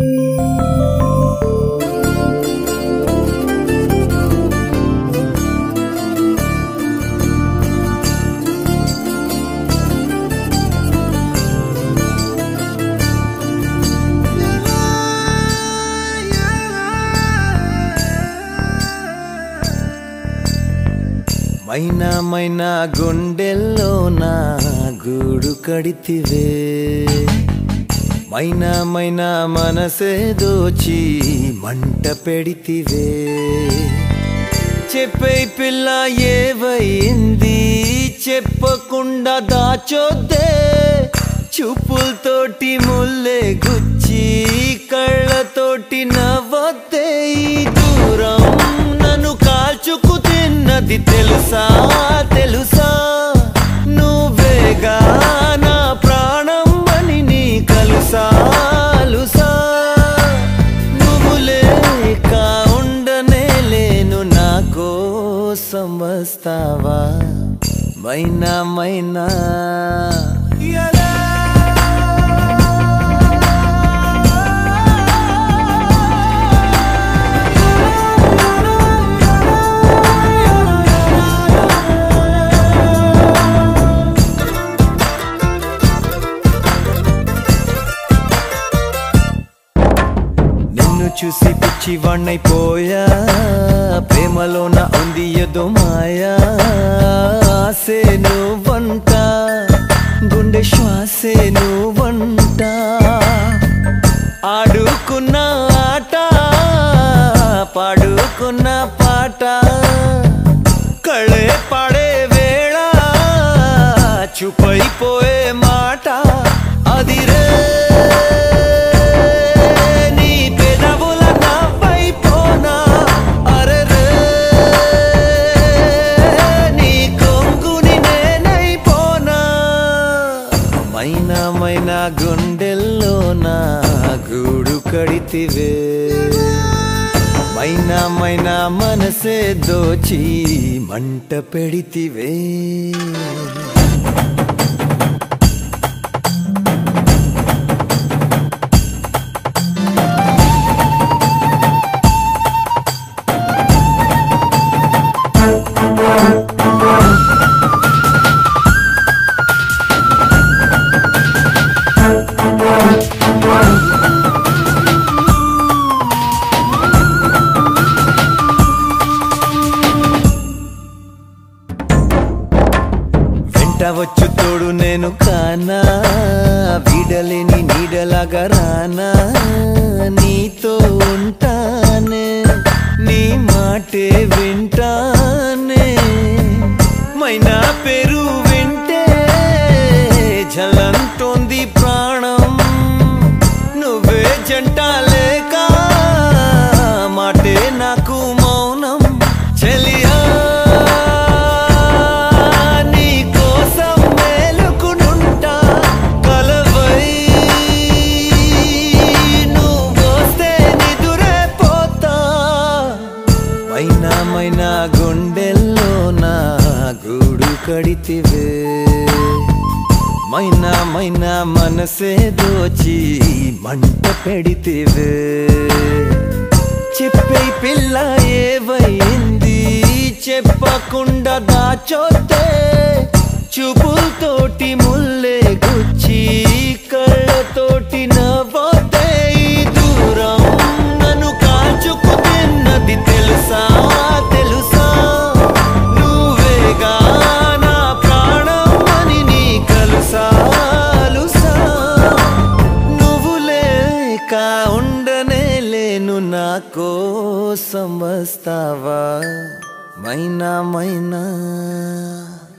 మైనా మైనా గుండెల్లో నా గూడు కడితివే మైనా మైనా మనసే దోచి మంట పెడితివే చెప్పే పిల్ల ఏవైంది చెప్పకుండా దాచొద్దే చూపులతోటి ముల్లే గుచ్చి కళ్ళతోటి నవ్వొద్దే ఈ దూరం నన్ను కాల్చుకు తిన్నది తెలుసా తెలుసా నువ్వేగా నా ప్రాణం అని నీ కలుసా అలుసా నువ్వు లేక ఉండనే లేను నా కోసం వస్తావా మైనా మైనా నిన్ను చూసి పిచ్చి వాణ్ణైపోయా ప్రేమలోన ఉంది ఏదో మాయా ఆసే నువ్వంట గుండె శ్వాసే నువ్వంట ఆడుకున్న ఆట పాడుకున్న పాట కళే పాడే వేళ చూపైపోయే మాట అదిరే నీ పెదవుల నవ్వైపోనా అరెరే నీ కొంగుని నేనైపోనా మైనా మైనా గుండెల్లో నా గూడు కడితివే మైనా మైనా మనసే దోచి మంట పెడితివే వెంట వచ్చు తోడు నేను కానా వీడలేని నీడలాగా రానా నీతో ఉంటానే నీ మాటే వింటానే మైనా పేరు వింటే జలంతోంది ప్రాణం నువ్వే జంట లేక మాటే నాకు మౌనం చెలియా నీ కోసం మేలుకునుంటా కలవై నువ్వొస్తే నిదురే పోతా మైనా మైనా గుండెల్లో నా గూడు కడితివే మైనా మైనా మనసే దోచి మంట పెడితివే చెప్పే పిల్ల ఏవైంది చెప్పకుండా దాచొద్దే చూపులతోటి ముల్లే గుచ్చి కళ్ళతోటి నవ్వొద్దే ఈ దూరం నన్ను కాల్చుకు తిన్నది తెలుసా తెలుసా నువ్వేగా నా ప్రాణం అని నీ కలుసా అలుసా నువ్వు లేక ఉండనే లేను నా కోసం వస్తావా మైనా మైనా